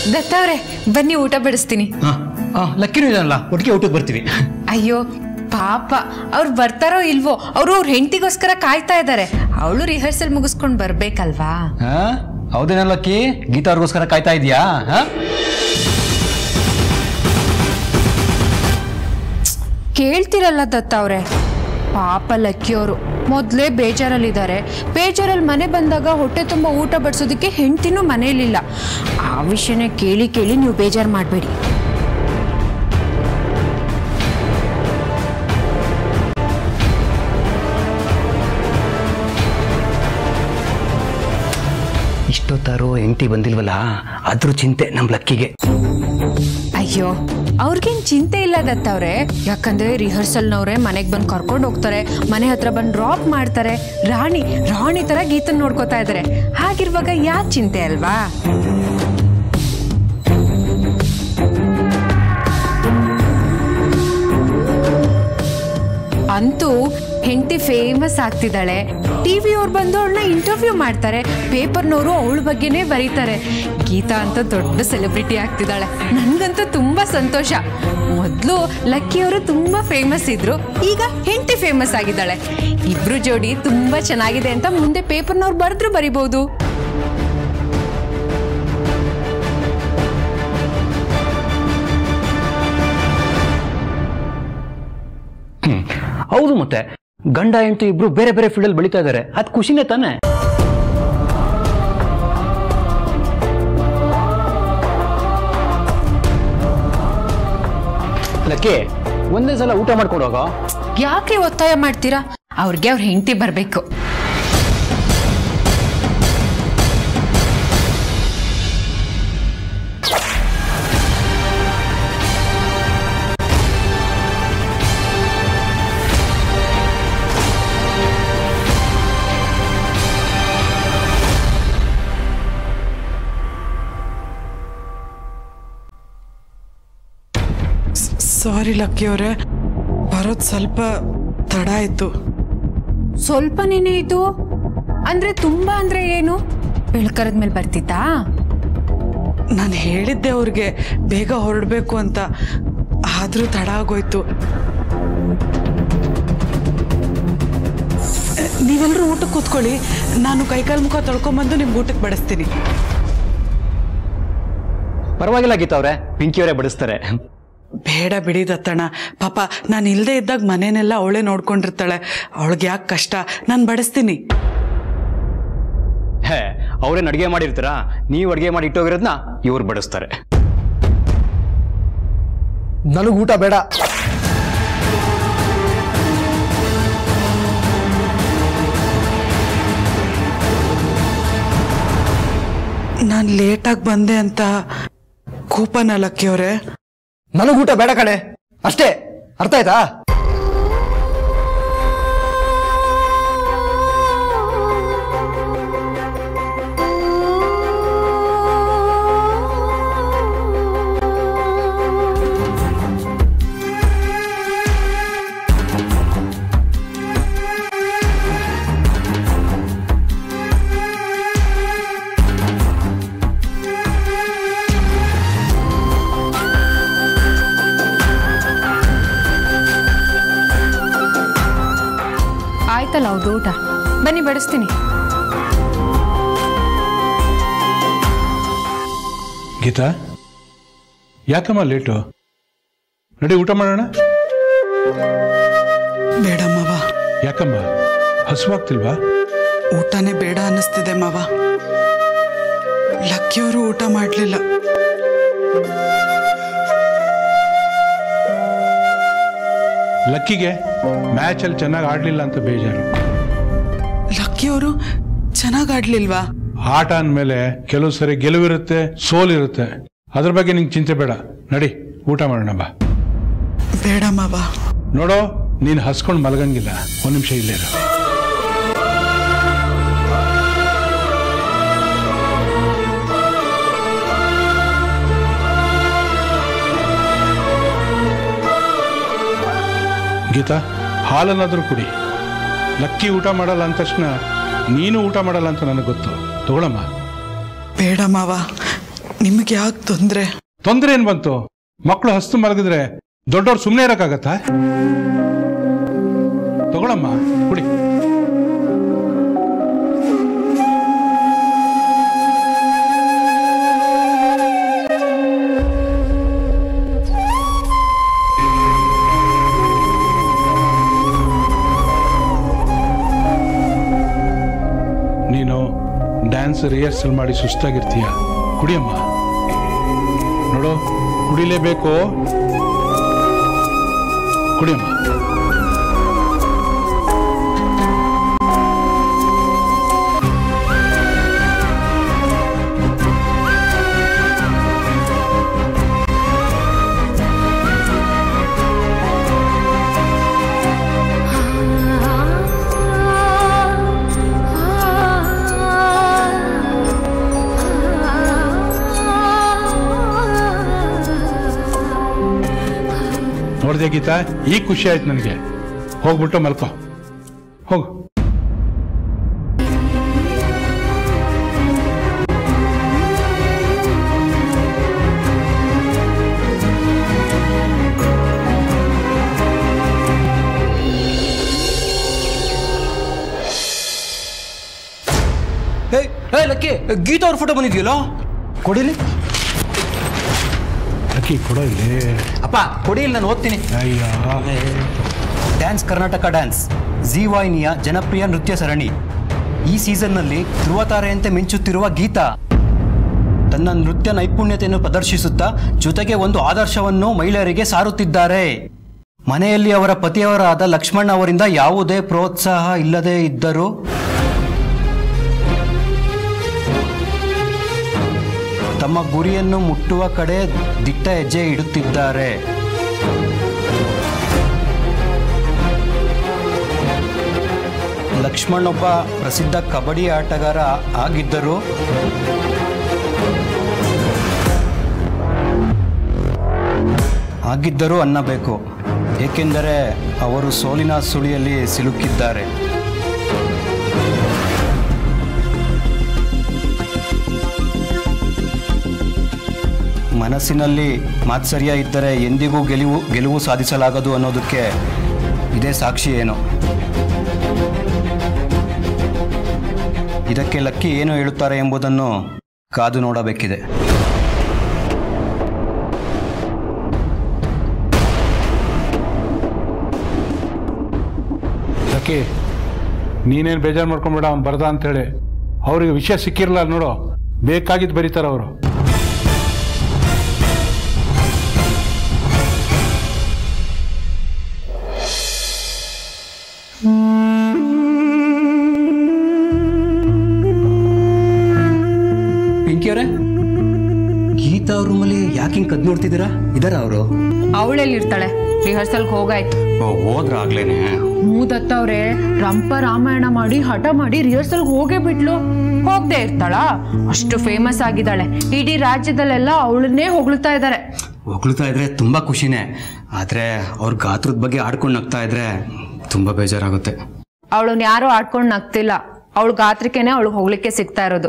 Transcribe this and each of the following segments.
ದತ್ತವ್ರೆ ಬನ್ನಿ ಊಟ ಬಡಿಸ್ತೀನಿ ಹಾಂ ಹಾಂ ಲಕ್ಕಿನೂ ಇದಲ್ಲ ಒಟ್ಟಿಗೆ ಊಟಕ್ಕೆ ಬರ್ತೀವಿ ಅಯ್ಯೋ ಪಾಪ ಅವ್ರು ಬರ್ತಾರೋ ಇಲ್ವೋ ಅವರು ಅವ್ರ ಹೆಂಡತಿಗೋಸ್ಕರ ಕಾಯ್ತಾ ಇದ್ದಾರೆ ಅವಳು ರಿಹರ್ಸಲ್ ಮುಗಿಸ್ಕೊಂಡು ಬರ್ಬೇಕಲ್ವಾ ಹಾಂ ಹೌದೇನ ಲಕ್ಕಿ ಗೀತಾ ಅವ್ರಿಗೋಸ್ಕರ ಕಾಯ್ತಾ ಇದೆಯಾ ಹಾಂ ಕೇಳ್ತಿರಲ್ಲ ದತ್ತ ಅವ್ರೆ ಪಾಪ ಲಕ್ಕಿಯವರು ಮೊದಲೇ ಬೇಜಾರಲ್ಲಿದ್ದಾರೆ ಬೇಜಾರಲ್ಲಿ ಮನೆ ಬಂದಾಗ ಹೊಟ್ಟೆ ತುಂಬ ಊಟ ಬಡಿಸೋದಕ್ಕೆ ಹೆಂಡ್ತಿನೂ ಮನೇಲಿಲ್ಲ ಆ ವಿಷಯನೇ ಕೇಳಿ ಕೇಳಿ ನೀವು ಬೇಜಾರು ಮಾಡಬೇಡಿ ಇಷ್ಟೊತ್ತಾರು ಹೆಂಡತಿ ಬಂದಿಲ್ವಲ್ಲ ಅದ್ರ ಚಿಂತೆ ನಮ್ಮ ಲಕ್ಕಿಗೆ ಅಯ್ಯೋ ಅವ್ರಿಗೇನ್ ಚಿಂತೆ ಇಲ್ಲ ದತ್ತವ್ರೆ ಯಾಕಂದ್ರೆ ರಿಹರ್ಸಲ್ನವ್ರೆ ಮನೆಗೆ ಬಂದು ಕರ್ಕೊಂಡು ಹೋಗ್ತಾರೆ ಮನೆ ಹತ್ರ ಬಂದು ಡ್ರಾಪ್ ಮಾಡ್ತಾರೆ ರಾಣಿ ರಾಣಿ ತರ ಗೀತನ್ ನೋಡ್ಕೋತಾ ಇದ್ದಾರೆ ಹಾಗಿರುವಾಗ ಯಾಕೆ ಚಿಂತೆ ಅಲ್ವಾ ಅಂತೂ ಹೆಂಡತಿ ಫೇಮಸ್ ಆಗ್ತಿದ್ದಾಳೆ ಟಿವಿ ಅವ್ರು ಬಂದು ಅವಳನ್ನ ಇಂಟರ್ವ್ಯೂ ಮಾಡ್ತಾರೆ ಪೇಪರ್ನವರು ಅವಳ ಬಗ್ಗೆನೇ ಬರೀತಾರೆ ಗೀತಾ ಅಂತ ದೊಡ್ಡ ಸೆಲೆಬ್ರಿಟಿ ಆಗ್ತಿದ್ದಾಳೆ ನನಗಂತೂ ತುಂಬಾ ಸಂತೋಷ ಮೊದಲು ಲಕ್ಕಿಯವರು ತುಂಬಾ ಫೇಮಸ್ ಇದ್ರು ಈಗ ಹೆಂಡತಿ ಫೇಮಸ್ ಆಗಿದ್ದಾಳೆ ಇಬ್ರು ಜೋಡಿ ತುಂಬಾ ಚೆನ್ನಾಗಿದೆ ಅಂತ ಮುಂದೆ ಪೇಪರ್ನವ್ರು ಬರೆದ್ರು ಬರಿಬಹುದು ಹ್ಮ್. ಹೌದು ಮತ್ತೆ ಗಂಡ ಹೆಂಡತಿ ಇಬ್ರು ಬೇರೆ ಬೇರೆ ಫೀಲ್ಡಲ್ಲಿ ಬೆಳೀತಾ ಇದ್ದಾರೆ ಅದು ಖುಷಿನೇ ತಾನೆ ಲಕ್ಕಿ ಒಂದೇ ಸಲ ಊಟ ಮಾಡ್ಕೊಡೋಗ ಯಾಕೆ ಒತ್ತಾಯ ಮಾಡ್ತೀರಾ ಅವ್ರಿಗೆ ಅವ್ರ ಹೆಂಡತಿ ಬರಬೇಕು ಸಾರಿ ಲಕ್ಕಿ ಅವರೇ ಬರೋದು ಸ್ವಲ್ಪ ತಡ ಆಯಿತು ಸ್ವಲ್ಪನೇನೆ ಇದು ಅಂದ್ರೆ ತುಂಬಾ ಅಂದ್ರೆ ಏನು ಬೆಳ್ಕರದ ಮೇಲೆ ಬರ್ತಿತ್ತಾ ನಾನು ಹೇಳಿದ್ದೆ ಅವ್ರಿಗೆ ಬೇಗ ಹೊರಡಬೇಕು ಅಂತ ಆದರೂ ತಡ ಆಗೋಯ್ತು ನೀವೆಲ್ಲರೂ ಊಟಕ್ಕೆ ಕೂತ್ಕೊಳ್ಳಿ ನಾನು ಕೈಕಾಲು ಮುಖ ತೊಳ್ಕೊಂಬಂದು ನಿಮ್ಗೆ ಊಟಕ್ಕೆ ಬಡಿಸ್ತೀನಿ ಪರವಾಗಿಲ್ಲ ಗೀತಾ ಅವ್ರೆ ಪಿಂಕಿಯವರೇ ಬಡಿಸ್ತಾರೆ ಬೇಡ ಬಿಡಿ ದತ್ತಣ್ಣ ಪಾಪ ನಾನು ಇಲ್ಲದೆ ಇದ್ದಾಗ ಮನೆನೆಲ್ಲ ಅವಳೇ ನೋಡ್ಕೊಂಡಿರ್ತಾಳೆ ಅವಳಿಗೆ ಯಾಕೆ ಕಷ್ಟ ನಾನು ಬಡಿಸ್ತೀನಿ ಹೇ ಅವ್ರೇನು ಅಡುಗೆ ಮಾಡಿರ್ತೀರಾ ನೀವು ಅಡುಗೆ ಮಾಡಿ ಇಟ್ಟೋಗಿರೋದನ್ನ ಇವ್ರು ಬಡಿಸ್ತಾರೆ ನನಗೆ ಊಟ ಬೇಡ ನಾನು ಲೇಟಾಗಿ ಬಂದೆ ಅಂತ ಕೋಪನ ಲಕ್ಕಿ ಅವರೇ ನನಗೆ ಊಟ ಬೇಡ ಕಣೆ ಅಷ್ಟೇ ಅರ್ಥ ಆಯ್ತಾ ಆಯ್ತಲ್ಲ ಹೌದು ಊಟ ಬನ್ನಿ ಬಡಿಸ್ತೀನಿ ಗೀತಾ ಯಾಕಮ್ಮ ಲೇಟು ನಡಿ ಊಟ ಮಾಡೋಣ ಬೇಡ ಮಾವ ಯಾಕಮ್ಮ ಹಸುವಾಗ್ತಿಲ್ವಾ ಊಟನೇ ಬೇಡ ಅನ್ನಿಸ್ತಿದೆ ಮಾವ ಲಕ್ಕಿಯವರು ಊಟ ಮಾಡಲಿಲ್ಲ ಲಕ್ಕಿಗೆ ಮ್ಯಾಚಲ್ಲಿ ಚೆನ್ನಾಗಿ ಆಡಲಿಲ್ಲ ಅಂತ ಬೇಜಾರು ಲಕ್ಕಿಯವರು ಚೆನ್ನಾಗಿ ಆಡ್ಲಿಲ್ವಾ ಆಟ ಅಂದಮೇಲೆ ಕೆಲವು ಸರಿ ಗೆಲುವಿರುತ್ತೆ ಸೋಲಿರುತ್ತೆ ಅದ್ರ ಬಗ್ಗೆ ನಿಂಗೆ ಚಿಂತೆ ಬೇಡ ನಡಿ ಊಟ ಮಾಡೋಣ ಬಾ ಬೇಡ ಮಾವ ನೋಡೋ ನೀನು ಹಸ್ಕೊಂಡು ಮಲಗಂಗಿಲ್ಲ ಒಂದು ನಿಮಿಷ ಇಲ್ಲೇ ಇರು. ಗೀತಾ ಹಾಲನ್ನಾದ್ರೂ ಕುಡಿ ಲಕ್ಕಿ ಊಟ ಮಾಡಲ್ಲ ಅಂದ ತಕ್ಷಣ ನೀನು ಊಟ ಮಾಡಲ್ಲ ಅಂತ ನನಗೆ ಗೊತ್ತು ತಗೊಳಮ್ಮ ಬೇಡ ಮಾವ ನಿಮಗೆ ಯಾಕೆ ತೊಂದರೆ ತೊಂದರೆ ಏನ್ ಬಂತು ಮಕ್ಕಳು ಹಸ್ತು ಮಲಗಿದ್ರೆ ದೊಡ್ಡವ್ರು ಸುಮ್ಮನೆ ಇರಕ್ಕಾಗತ್ತಾ ತಗೊಳಮ್ಮ ಕುಡಿ ನೀನು ಡ್ಯಾನ್ಸ್ ರಿಹರ್ಸಲ್ ಮಾಡಿ ಸುಸ್ತಾಗಿರ್ತೀಯ ಕುಡಿಯಮ್ಮ ನೋಡು ಕುಡಿಲೇಬೇಕು ಕುಡಿಯಮ್ಮ ನೋಡ್ದೆ ಗೀತಾ ಈಗ ಖುಷಿ ಆಯ್ತು ನನಗೆ ಹೋಗ್ಬಿಟ್ಟು ಮಲ್ಕೋ ಹೋಗು ಏಯ್ ಏಯ್ ಲಕ್ಕಿ ಗೀತಾ ಅವ್ರ ಫೋಟೋ ಬಂದಿದ್ಯಲ್ಲ ಕೊಡಿಲಿ ಅಕ್ಕಿ ಕೊಡೋ ಇಲ್ಲಿ ಅಪ್ಪ ಕೊಡಿ ಇಲ್ಲಿ ನಾನು ಓದ್ತೀನಿ ಅಯ್ಯ ಡ್ಯಾನ್ಸ್ ಕರ್ನಾಟಕ ಡ್ಯಾನ್ಸ್ ಜಿ ವಾಹಿನಿಯ ಜನಪ್ರಿಯ ನೃತ್ಯ ಸರಣಿ ಈ ಸೀಸನ್ನಲ್ಲಿ ಧ್ರುವತಾರೆಯಂತೆ ಮಿಂಚುತ್ತಿರುವ ಗೀತಾ ತನ್ನ ನೃತ್ಯ ನೈಪುಣ್ಯತೆಯನ್ನು ಪ್ರದರ್ಶಿಸುತ್ತಾ ಜೊತೆಗೆ ಒಂದು ಆದರ್ಶವನ್ನು ಮಹಿಳೆಯರಿಗೆ ಸಾರುತ್ತಿದ್ದಾರೆ ಮನೆಯಲ್ಲಿ ಅವರ ಪತಿಯವರಾದ ಲಕ್ಷ್ಮಣ್ ಅವರಿಂದ ಯಾವುದೇ ಪ್ರೋತ್ಸಾಹ ಇಲ್ಲದೇ ಇದ್ದರೂ ತಮ್ಮ ಗುರಿಯನ್ನು ಮುಟ್ಟುವ ಕಡೆ ದಿಟ್ಟ ಹೆಜ್ಜೆ ಇಡುತ್ತಿದ್ದಾರೆ ಲಕ್ಷ್ಮಣ್ ಒಬ್ಬ ಪ್ರಸಿದ್ಧ ಕಬಡ್ಡಿ ಆಟಗಾರ ಆಗಿದ್ದರು ಆಗಿದ್ದರು ಅನ್ನಬೇಕು ಏಕೆಂದರೆ ಅವರು ಸೋಲಿನ ಸುಳಿಯಲ್ಲಿ ಸಿಲುಕಿದ್ದಾರೆ ಮನಸ್ಸಿನಲ್ಲಿ ಮಾತ್ಸರ್ಯ ಇದ್ದರೆ ಎಂದಿಗೂ ಗೆಲುವು ಗೆಲುವು ಸಾಧಿಸಲಾಗದು ಅನ್ನೋದಕ್ಕೆ ಇದೇ ಸಾಕ್ಷಿ ಏನು ಇದಕ್ಕೆ ಲಕ್ಕಿ ಏನು ಹೇಳುತ್ತಾರೆ ಎಂಬುದನ್ನು ಕಾದು ನೋಡಬೇಕಿದೆ ಅಕ್ಕಿ ನೀನೇನು ಬೇಜಾರು ಮಾಡ್ಕೊಂಬೇಡ ಅವ್ನು ಬರ್ದ ಅಂತೇಳಿ ಅವ್ರಿಗೆ ವಿಷಯ ಸಿಕ್ಕಿರಲ್ಲ ನೋಡು ಬೇಕಾಗಿದ್ದು ಬರೀತಾರ ಅವರು ಪಿಂಕಿ ಅವರೇ ಗೀತಾ ಅವ್ರ ರೂಮಲ್ಲಿ ಯಾಕೆ ಹಿಂಗೆ ಕದ್ ನೋಡ್ತಿದ್ದೀರಾ ಇದಾರ ಅವರು ಅವಳೆಲ್ಲಿರ್ತಾಳೆ ರಿಹರ್ಸಲ್ಗೆ ಹೋಗಾಯ್ತು ಹೋದ್ರ ಆಗ್ಲೇನೆ ಮೂದತ್ತವ್ರೆ ರಂಪ ರಾಮಾಯಣ ಮಾಡಿ ಹಠ ಮಾಡಿ ರಿಹರ್ಸಲ್ಗೆ ಹೋಗೇ ಬಿಟ್ಲು ಹೋಗದೆ ಇರ್ತಾಳ ಅಷ್ಟು ಫೇಮಸ್ ಆಗಿದ್ದಾಳೆ ಇಡೀ ರಾಜ್ಯದಲ್ಲೆಲ್ಲ ಅವಳನ್ನೇ ಹೊಗಳ್ತಾ ಇದ್ದಾರೆ ಹೊಗಳ್ತಾ ಇದ್ರೆ ತುಂಬಾ ಖುಷಿನೇ ಆದ್ರೆ ಅವ್ರ ಗಾತ್ರದ ಬಗ್ಗೆ ಆಡ್ಕೊಂಡು ನಗ್ತಾ ಇದ್ರೆ ತುಂಬಾ ಬೇಜಾರಾಗುತ್ತೆ ಅವಳನ್ನ ಯಾರು ಆಡ್ಕೊಂಡು ನಗ್ತಿಲ್ಲ ಅವಳ ಗಾತ್ರಕ್ಕೇನೆ ಅವಳಿಗೆ ಹೋಗ್ಲಿಕ್ಕೆ ಸಿಗ್ತಾ ಇರೋದು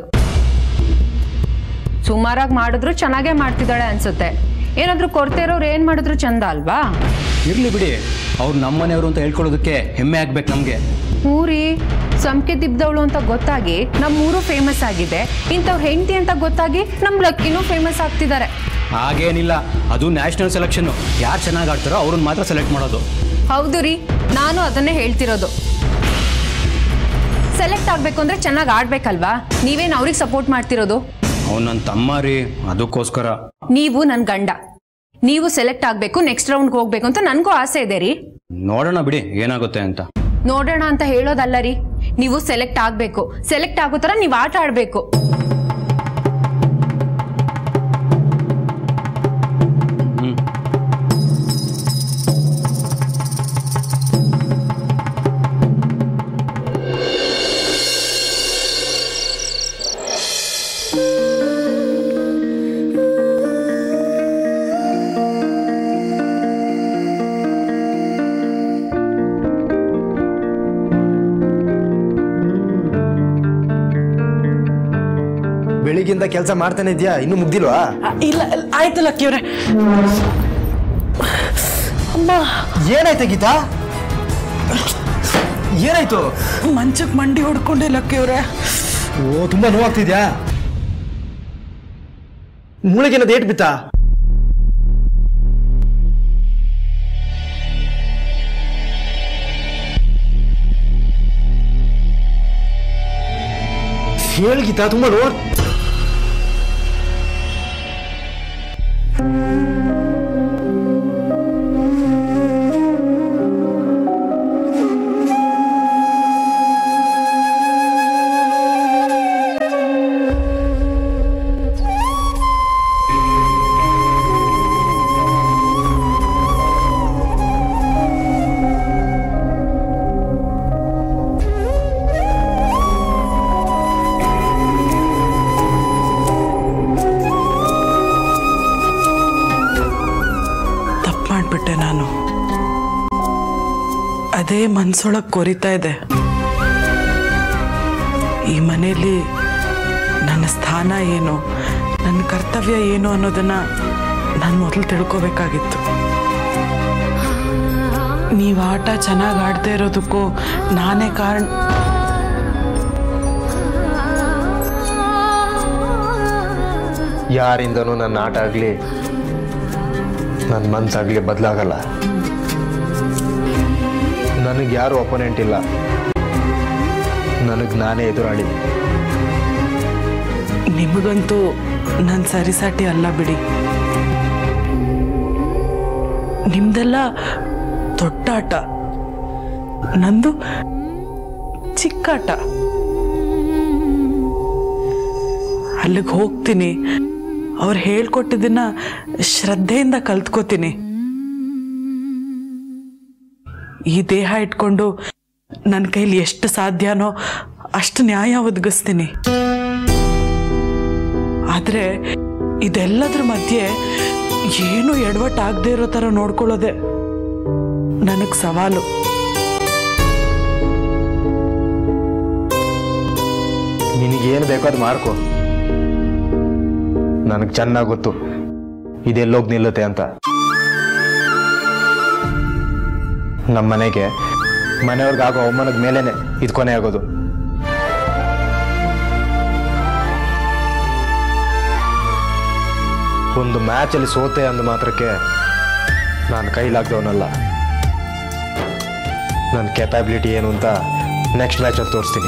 ಸುಮಾರಾಗಿ ಮಾಡಿದ್ರು ಚೆನ್ನಾಗೇ ಮಾಡ್ತಿದ್ದಾಳೆ ಅನ್ಸುತ್ತೆ ಏನಾದ್ರೂ ಕೊರತೆ ಇರೋರು ಏನ್ ಮಾಡಿದ್ರು ಚಂದ ಅಲ್ವಾ ಇರ್ಲಿ ಬಿಡಿ ಅವ್ರು ನಮ್ಮನೆಯವರು ಅಂತ ಹೇಳ್ಕೊಳ್ಳೋದಕ್ಕೆ ಹೆಮ್ಮೆ ಆಗ್ಬೇಕು ನಮ್ಗೆ ಊರಿ ಸಂಕೆ ದಿಬ್ದವಳು ಅಂತ ಗೊತ್ತಾಗಿ ನಮ್ಮ ಊರು ಫೇಮಸ್ ಆಗಿದೆ ಇಂಥವ್ ಹೆಂಡತಿ ಅಂತ ಗೊತ್ತಾಗಿ ನಮ್ಮ ಲಕ್ಕಿನೂ ಫೇಮಸ್ ಆಗ್ತಿದ್ದಾರೆ ಹಾಗೇನಿಲ್ಲ ಅದು ನ್ಯಾಷನಲ್ ಸೆಲೆಕ್ಷನ್ ಯಾರು ಚೆನ್ನಾಗಿ ಆಡ್ತಾರೋ ಅವ್ರನ್ನ ಮಾತ್ರ ಸೆಲೆಕ್ಟ್ ಮಾಡೋದು ಹೌದು ರೀ ನಾನು ಅದನ್ನೇ ಹೇಳ್ತಿರೋದು ಸೆಲೆಕ್ಟ್ ಆಗ್ಬೇಕು ಅಂದ್ರೆ ಚೆನ್ನಾಗಿ ಆಡ್ಬೇಕಲ್ವಾ ನೀವೇನು ಅವ್ರಿಗೆ ಸಪೋರ್ಟ್ ಮಾಡ್ತಿರೋದು ಅವ್ನು ನನ್ನ ತಮ್ಮ ರೀ ಅದಕ್ಕೋಸ್ಕರ ನೀವು ನನ್ನ ಗಂಡ ನೀವು ಸೆಲೆಕ್ಟ್ ಆಗಬೇಕು ನೆಕ್ಸ್ಟ್ ರೌಂಡ್ಗೆ ಹೋಗ್ಬೇಕು ಅಂತ ನನಗೂ ಆಸೆ ಇದೆ ರೀ ನೋಡೋಣ ಬಿಡಿ ಏನಾಗುತ್ತೆ ಅಂತ ನೋಡೋಣ ಅಂತ ಹೇಳೋದಲ್ಲ ರೀ ನೀವು ಸೆಲೆಕ್ಟ್ ಆಗಬೇಕು ಸೆಲೆಕ್ಟ್ ಆಗೋ ಥರ ನೀವು ಆಟ ಆಡಬೇಕು ಬೆಳಿಗ್ಗಿಂದ ಕೆಲಸ ಮಾಡ್ತಾನೆ ಇದೆಯಾ ಇನ್ನೂ ಮುಗ್ದಿಲ್ವಾ ಆ, ಇಲ್ಲ ಇಲ್ಲ, ಆಯ್ತು ಲಕ್ಕಿಯವ್ರೆ ಅಮ್ಮ ಏನಾಯ್ತು ಗೀತಾ ಏನಾಯ್ತು ಮಂಚಕ್ಕೆ ಮಂಡಿ ಹೊಡ್ಕೊಂಡೆ ಲಕ್ಕಿಯವ್ರೆ ಓ ತುಂಬಾ ನೋವಾಗ್ತಿದ್ಯಾ ಮೂಳೆಗೇನದು ಏಟ್ ಬಿತ್ತಾ ಹೇಳ್ ಗೀತಾ ತುಂಬಾ ನೋಡ್ ತಪ್ಪು ಮಾಡಿಬಿಟ್ಟೆ ನಾನು ಅದೇ ಮನ್ಸೊಳಗೆ ಕೊರಿತಾ ಇದೆ ಈ ಮನೆಯಲ್ಲಿ ನನ್ನ ಸ್ಥಾನ ಏನು ನನ್ನ ಕರ್ತವ್ಯ ಏನು ಅನ್ನೋದನ್ನ ನಾನು ಮೊದಲು ತಿಳ್ಕೋಬೇಕಾಗಿತ್ತು ನೀವು ಆಟ ಚೆನ್ನಾಗಿ ಆಡದೇ ಇರೋದಕ್ಕೂ ನಾನೇ ಕಾರಣ ಯಾರಿಂದನೂ ನನ್ನ ಆಟ ಆಗಲಿ ನನ್ನ ಮನ್ಸಾಗ್ಲಿ ಬದಲಾಗಲ್ಲ ನನಗೆ ಯಾರು ಅಪೋನೆಂಟ್ ಇಲ್ಲ ನನಗೆ ನಾನೇ ಎದುರಾಡಿದ್ದೆ ನಿಮಗಂತೂ ನನ್ನ ಸರಿಸಾಟಿ ಅಲ್ಲ ಬಿಡಿ ನಿಮ್ದೆಲ್ಲ ದೊಡ್ಡ ಆಟ ನಂದು ಚಿಕ್ಕ ಆಟ ಅಲ್ಲಿಗೆ ಹೋಗ್ತೀನಿ ಅವ್ರು ಹೇಳ್ಕೊಟ್ಟಿದ್ದನ್ನ ಶ್ರದ್ಧೆಯಿಂದ ಕಲ್ತ್ಕೋತೀನಿ ಈ ದೇಹ ಇಟ್ಕೊಂಡು ನನ್ನ ಕೈಲಿ ಎಷ್ಟು ಸಾಧ್ಯನೋ ಅಷ್ಟು ನ್ಯಾಯ ಒದಗಿಸ್ತೀನಿ ಆದರೆ ಇದೆಲ್ಲದ್ರ ಮಧ್ಯೆ ಏನು ಎಡವಟ್ಟಾಗದೇ ಇರೋ ಥರ ನೋಡ್ಕೊಳ್ಳೋದೆ ನನಗೆ ಸವಾಲು ನಿನಗೇನು ಬೇಕೋ ಅದು ಮಾಡ್ಕೊ ನನಗೆ ಚೆನ್ನಾಗಿ ಗೊತ್ತು ಇದೆಲ್ಲೋಗಿ ನಿಲ್ಲುತ್ತೆ ಅಂತ ನಮ್ಮ ಮನೆಗೆ ಮನೆಯವ್ರಿಗಾಗೋ ಅವಮಾನದ ಮೇಲೇನೆ ಇದು ಕೊನೆ ಆಗೋದು ಒಂದು ಮ್ಯಾಚಲ್ಲಿ ಸೋತೆ ಅಂದ ಮಾತ್ರಕ್ಕೆ ನಾನು ಕೈಲಾಗ್ದವನಲ್ಲ ನನ್ನ ಕೆಪಾಬಿಲಿಟಿ ಏನು ಅಂತ ನೆಕ್ಸ್ಟ್ ಮ್ಯಾಚಲ್ಲಿ ತೋರಿಸ್ತೀನಿ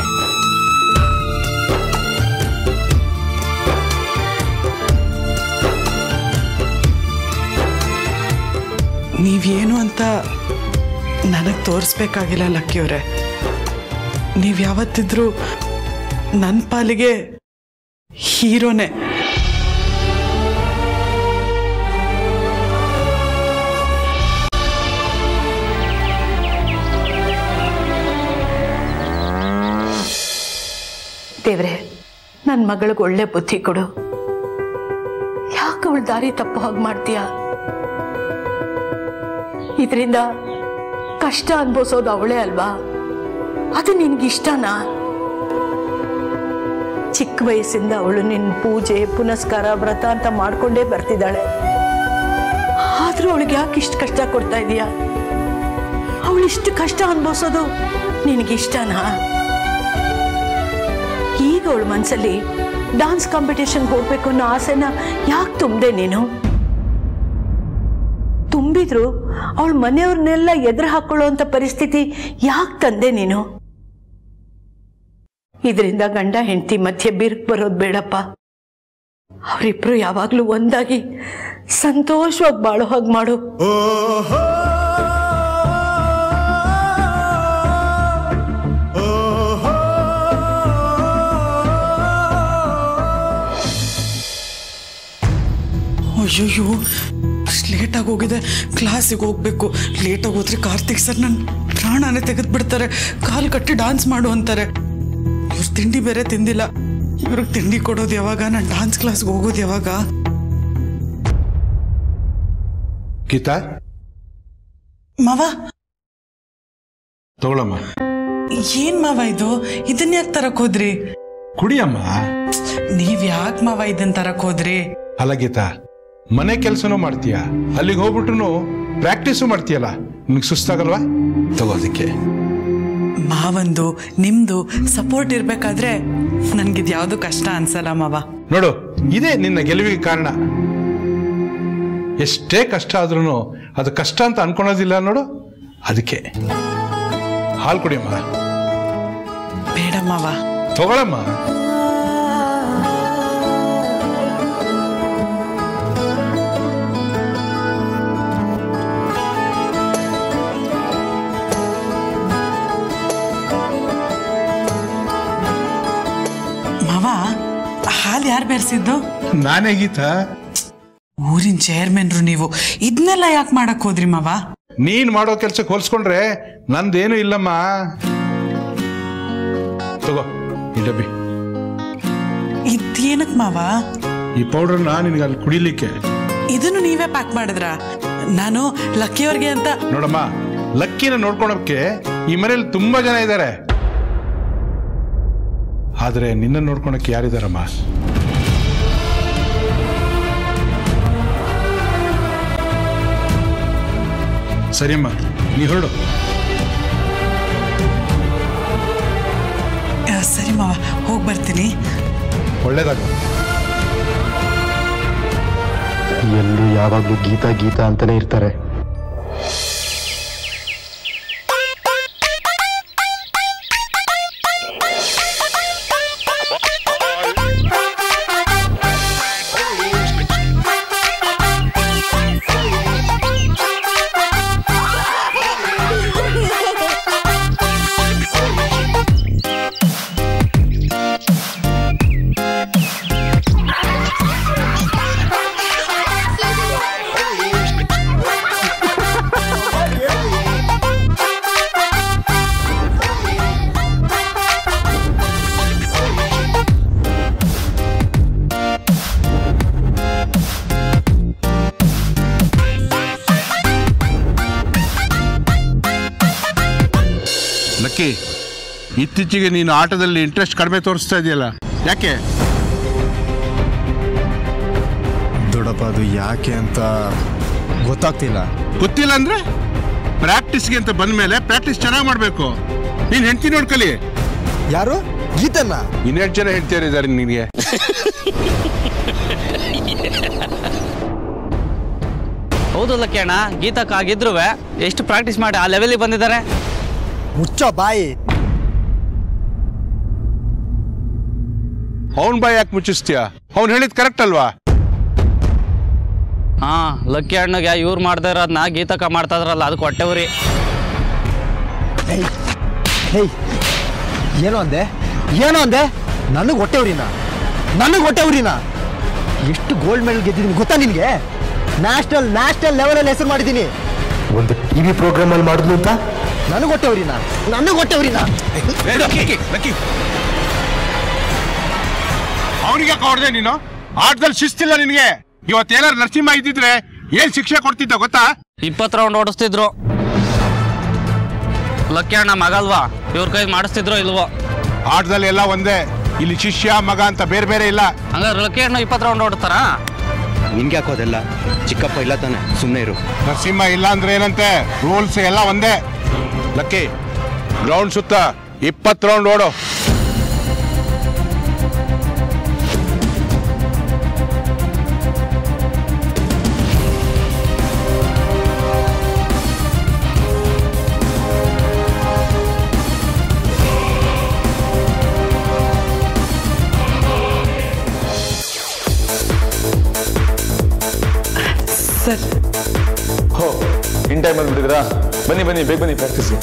ನೀವೇನು ಅಂತ ನನಗೆ ತೋರಿಸ್ಬೇಕಾಗಿಲ್ಲ ಲಕ್ಕಿಯವರೇ ನೀವು ಯಾವತ್ತಿದ್ರೂ ನನ್ನ ಪಾಲಿಗೆ ಹೀರೋನೇ ದೇವ್ರೆ ನನ್ನ ಮಗಳಿಗೆ ಒಳ್ಳೆ ಬುದ್ಧಿ ಕೊಡು ಯಾಕೆ ಅವಳ ದಾರಿ ತಪ್ಪು ಹಾಗೆ ಮಾಡ್ತೀಯ ಇದರಿಂದ ಕಷ್ಟ ಅನ್ಭವಿಸೋದು ಅವಳೇ ಅಲ್ವಾ ಅದು ನಿನ್ಗಿಷ್ಟನಾ ಚಿಕ್ಕ ವಯಸ್ಸಿಂದ ಅವಳು ನಿನ್ನ ಪೂಜೆ ಪುನಸ್ಕಾರ ವ್ರತ ಅಂತ ಮಾಡ್ಕೊಂಡೇ ಬರ್ತಿದ್ದಾಳೆ ಆದ್ರೂ ಅವಳಿಗೆ ಯಾಕೆ ಇಷ್ಟು ಕಷ್ಟ ಕೊಡ್ತಾ ಇದೀಯಾ ಅವಳು ಇಷ್ಟು ಕಷ್ಟ ಅನ್ಭವಿಸೋದು ನಿನಗಿಷ್ಟನಾ ಈಗ ಅವಳ ಮನಸ್ಸಲ್ಲಿ ಡಾನ್ಸ್ ಕಾಂಪಿಟೇಷನ್ಗೆ ಹೋಗ್ಬೇಕು ಅನ್ನೋ ಆಸೆನ ಯಾಕೆ ತುಂಬದೆ ನೀನು ತುಂಬಿದ್ರು ಅವಳ ಮನೆಯವ್ರನ್ನೆಲ್ಲ ಎದುರು ಹಾಕೊಳ್ಳೋ ಅಂತ ಪರಿಸ್ಥಿತಿ ಯಾಕೆ ತಂದೆ ನೀನು ಇದರಿಂದ ಗಂಡ ಹೆಂಡತಿ ಮಧ್ಯೆ ಬಿರುಕು ಬರೋದು ಬೇಡಪ್ಪ ಅವರಿಬ್ರು ಯಾವಾಗ್ಲೂ ಒಂದಾಗಿ ಸಂತೋಷವಾಗಿ ಬಾಳೋ ಹಾಗೆ ಮಾಡು ಅಯ್ಯಯ್ಯೋ ಅಷ್ಟು ಲೇಟಾಗಿ ಹೋಗಿದೆ ಕ್ಲಾಸಿಗೆ ಹೋಗ್ಬೇಕು ಲೇಟಾಗಿ ಹೋದ್ರೆ ಕಾರ್ತಿಕ್ ಸರ್ ನನ್ನ ಪ್ರಾಣನೇ ತೆಗೆದ್ಬಿಡ್ತಾರೆ ಕಾಲು ಕಟ್ಟಿ ಡಾನ್ಸ್ ಮಾಡು ಅಂತಾರೆ ಇವ್ರು ತಿಂಡಿ ಬೇರೆ ತಿಂದಿಲ್ಲ ಇವ್ರಿಗೆ ತಿಂಡಿ ಕೊಡೋದು ಯಾವಾಗ ನಾನು ಡಾನ್ಸ್ ಕ್ಲಾಸ್ಗೆ ಹೋಗೋದು ಯಾವಾಗ ಗೀತಾ ಮಾವ ತಗೊಳಮ್ಮ ಏನ್ ಮಾವ ಇದು ಇದನ್ನ ಯಾಕೆ ತರಕ್ ಹೋದ್ರಿ ಕುಡಿಯಮ್ಮ ನೀವ್ ಯಾಕೆ ಮಾವ ಇದನ್ ತರಕ್ ಹೋದ್ರಿ ಅಲ್ಲ ಗೀತಾ ಮನೆ ಕೆಲಸನೂ ಮಾಡ್ತೀಯ ಅಲ್ಲಿಗೆ ಹೋಗ್ಬಿಟ್ರು ಪ್ರಾಕ್ಟೀಸು ಮಾಡ್ತೀಯಲ್ಲ ನಿನ್ಗೆ ಸುಸ್ತಾಗಲ್ವಾ ತಗೋದಕ್ಕೆ ಮಾವಂದು ನಿಮ್ದು ಸಪೋರ್ಟ್ ಇರ್ಬೇಕಾದ್ರೆ ನನ್ಗಿದ್ ಯಾವ್ದು ಕಷ್ಟ ಅನ್ಸಲ್ಲ ಮಾವ ನೋಡು ಇದೇ ನಿನ್ನ ಗೆಲುವಿಗೆ ಕಾರಣ ಎಷ್ಟೇ ಕಷ್ಟ ಆದ್ರೂ ಅದು ಕಷ್ಟ ಅಂತ ಅನ್ಕೊಳೋದಿಲ್ಲ ನೋಡು ಅದಕ್ಕೆ ಹಾಲು ಕುಡಿಯಮ್ಮ ಬೇಡ ಮಾವ ತಗೊಳಮ್ಮ ಮಾವ ಹಾಲು ಯಾರು ಬೆರೆಸಿದ್ದು ನಾನೇ ಗೀತಾ ಊರಿನ ಚೇರ್ಮನ್ರು ನೀವು ಇದನ್ನೆಲ್ಲ ಯಾಕೆ ಮಾಡಕ್ ಹೋದ್ರಿ ಮಾವ ನೀನ್ ಮಾಡೋ ಕೆಲ್ಸಕ್ಕೆ ಹೋಲ್ಸ್ಕೊಂಡ್ರೆ ನಂದೇನು ಇಲ್ಲಮ್ಮ ತಗೋ ಈ ಡಬ್ಬಿ ಇದೇನಕ್ ಮಾವ ಈ ಪೌಡರ್ನ ನಿನಗೆ ಅಲ್ಲಿ ಕುಡಿಲಿಕ್ಕೆ ಇದನ್ನು ನೀವೇ ಪ್ಯಾಕ್ ಮಾಡಿದ್ರ ನಾನು ಲಕ್ಕಿಯವ್ರಿಗೆ ಅಂತ ನೋಡಮ್ಮ ಲಕ್ಕಿನ ನೋಡ್ಕೊಳಕ್ಕೆ ಈ ಮನೇಲಿ ತುಂಬಾ ಜನ ಇದ್ದಾರೆ ಆದ್ರೆ ನಿನ್ನ ನೋಡ್ಕೊಳಕ್ಕೆ ಯಾರಿದಾರಮ್ಮ ಸರಿಯಮ್ಮ ನೀ ಹೊರಡು ಆ, ಸರಿ ಮಾವ ಹೋಗಿ ಬರ್ತೀನಿ ಒಳ್ಳೇದಾಗ ಎಲ್ಲರೂ ಯಾವಾಗಲೂ ಗೀತಾ ಗೀತಾ ಅಂತಲೇ ಇರ್ತಾರೆ ಲಕ್ಕಿ ಇತ್ತೀಚೆಗೆ ನೀನು ಆಟದಲ್ಲಿ ಇಂಟ್ರೆಸ್ಟ್ ಕಡಿಮೆ ತೋರಿಸ್ತಾ ಇದೆಯಲ್ಲ ಯಾಕೆ ದೊಡ್ಡಪ್ಪ ಅದು ಯಾಕೆ ಅಂತ ಗೊತ್ತಾಗ್ತಿಲ್ಲ ಗೊತ್ತಿಲ್ಲ ಅಂದ್ರೆ ಪ್ರಾಕ್ಟೀಸ್ಗೆ ಅಂತ ಬಂದ ಮೇಲೆ ಪ್ರಾಕ್ಟೀಸ್ ಚೆನ್ನಾಗಿ ಮಾಡಬೇಕು ನೀನು ಹೆಂಡತಿ ನೋಡ್ಕಲಿ ಯಾರು ಗೀತನ್ನ ಇನ್ನೆರಡು ಜನ ಹೇಳ್ತಿದ್ದಾರೆ ನಿನಗೆ ಹೌದು ಲಕ್ಕಣ್ಣ ಗೀತಕ್ಕಾಗಿದ್ರು ಎಷ್ಟು ಪ್ರಾಕ್ಟೀಸ್ ಮಾಡಿ ಆ ಲೆವೆಲಿಗೆ ಬಂದಿದ್ದಾರೆ ಮುಚ್ಚ ಬಾಯಿ ಅವನ್ ಬಾಯ್ ಯಾಕೆ ಮುಚ್ಚಿಸ್ತೀಯ ಅವ್ನು ಹೇಳಿದ್ ಕರೆಕ್ಟ್ ಅಲ್ವಾ ಹಾ ಲಕ್ಕಿ ಅಣ್ಣಗೆ ಇವ್ರು ಮಾಡ್ತಾ ಇರೋದನ್ನ ಗೀತಕ್ಕ ಮಾಡ್ತಾ ಇದ್ರಲ್ಲ ಅದಕ್ಕೆ ಹೊಟ್ಟೆವ್ರಿ ಹೇಯ್ ಏನೋ ಅಂದೆ ಏನೋ ಅಂದೆ ನನಗೆ ಹೊಟ್ಟೆ ಉರಿನ ನನಗೆ ಹೊಟ್ಟೆ ಉರಿನ ಎಷ್ಟು ಗೋಲ್ಡ್ ಮೆಡಲ್ ಗೆದ್ದಿದ್ದೀನಿ ಗೊತ್ತಾ ನಿನಗೆ ನ್ಯಾಷನಲ್ ನ್ಯಾಷನಲ್ ಲೆವೆಲಲ್ಲಿ ಹೆಸರು ಮಾಡಿದ್ದೀನಿ ಒಂದು ಟಿ ವಿ ಪ್ರೋಗ್ರಾಮಲ್ಲಿ ಮಾಡಿದ್ಲು ಅಂತ ನನಗೆ ಹೊಟ್ಟೆ ಉರಿನ ನನಗೆ ಹೊಟ್ಟೆ ಉರಿನ ಅವನಿಗೆ ಹೊಡೆದೆ ನೀನು ಆಟದಲ್ಲಿ ಶಿಸ್ತಿಲ್ಲ ನಿನಗೆ ಇವತ್ತೇನಾರು ನರಸಿಂಹ ಇದ್ದಿದ್ರೆ ಏನ್ ಶಿಕ್ಷೆ ಕೊಡ್ತಿದ್ದ ಗೊತ್ತಾ ಇಪ್ಪತ್ತು ರೌಂಡ್ ಓಡಿಸ್ತಿದ್ರು ಲಕ್ಕಿ ಅಣ್ಣ ಮಗಲ್ವಾ ಇವ್ರ ಕೈ ಮಾಡಿಸ್ತಿದ್ರು ಇಲ್ವೋ ಆಟದಲ್ಲಿ ಎಲ್ಲ ಒಂದೇ ಇಲ್ಲಿ ಶಿಷ್ಯ ಮಗ ಅಂತ ಬೇರೆ ಬೇರೆ ಇಲ್ಲ ಹಂಗಾರೆ ಲಕ್ಕಿ ಅಣ್ಣ ಇಪ್ಪತ್ತು ರೌಂಡ್ ಓಡಿಸ್ತಾರಾ ನಿನ್ಗೆ ಯಾಕೋದೆಲ್ಲ ಚಿಕ್ಕಪ್ಪ ಇಲ್ಲ ತಾನೆ ಸುಮ್ಮನೆ ಇರು ನರಸಿಂಹ ಇಲ್ಲ ಅಂದ್ರೆ ಏನಂತೆ ರೂಲ್ಸ್ ಎಲ್ಲ ಒಂದೇ ಲಕ್ಕಿ ಗ್ರೌಂಡ್ ಸುತ್ತ ಇಪ್ಪತ್ತು ರೌಂಡ್ ಓಡು ಸರ್ ಹೋ ಇನ್ ಟೈಮ್ ಬಂದ್ಬಿಟ್ಟಿದ್ರಾ ಬನ್ನಿ ಬನ್ನಿ ಬೇಗ ಬನ್ನಿ ಪ್ರಾಕ್ಟೀಸ್ಗೆ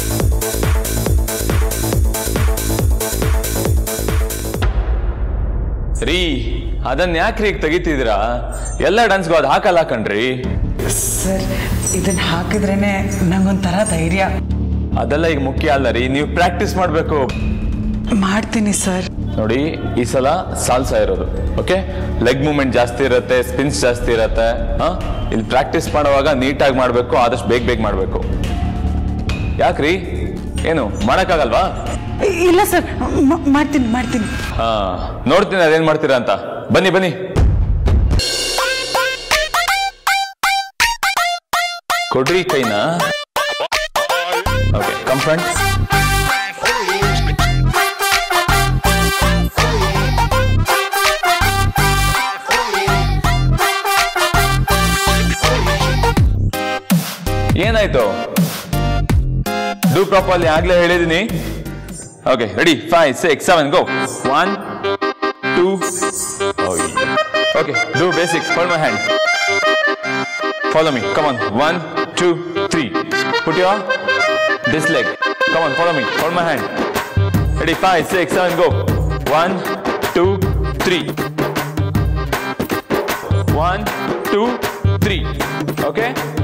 ರೀ ಅದನ್ನ ಯಾಕ್ರಿ ಈಗ ತೆಗಿತಿದ್ದೀರಾ ಎಲ್ಲ ಡ್ಯಾನ್ಸ್ಗೂ ಅದು ಹಾಕಲ್ಲ ಕಣ್ರಿ ಸರ್ ಇದನ್ನ ಹಾಕಿದ್ರೇನೆ ನಂಗೊಂಥರ ಧೈರ್ಯ ಅದೆಲ್ಲ ಈಗ ಮುಖ್ಯ ಅಲ್ಲ ರೀ ನೀವು ಪ್ರಾಕ್ಟೀಸ್ ಮಾಡಬೇಕು ಮಾಡ್ತೀನಿ ಸರ್ ನೋಡಿ ಈ ಸಲ ಸಾಲ್ಸಾ ಇರೋದು ಓಕೆ ಲೆಗ್ ಮೂವ್ಮೆಂಟ್ ಜಾಸ್ತಿ ಇರುತ್ತೆ ಸ್ಪಿನ್ಸ್ ಜಾಸ್ತಿ ಇರುತ್ತೆ ಹಾ ಇಲ್ಲಿ ಪ್ರಾಕ್ಟೀಸ್ ಮಾಡುವಾಗ ನೀಟಾಗಿ ಮಾಡಬೇಕು ಆದಷ್ಟು ಬೇಗ ಬೇಗ ಮಾಡಬೇಕು ಯಾಕ್ರಿ ಏನು ಮಾಡೋಕ್ಕಾಗಲ್ವಾ ಇಲ್ಲ ಸರ್ ಮ- ಮಾಡ್ತೀನಿ ಮಾಡ್ತೀನಿ ಹಾ ನೋಡ್ತೀನಿ ಅದೇನ್ ಮಾಡ್ತೀರಾ ಅಂತ ಬನ್ನಿ ಬನ್ನಿ ಕೊಡ್ರಿ ಕೈನ ಓಕೆ ಕಂಫ್ರಂಟ್ ಏನಾಯ್ತು ಡೂ ಪ್ರಾಪರ್ಲಿ ಆಗ್ಲೇ ಹೇಳಿದೀನಿ okay ready five six seven go one two okay do basic hold my hand Follow me. Come on. One, two, three. Put your this leg. Come on, follow me. Hold my hand. Ready? Five, six, seven, go. One, two, three. One, two, three. Okay?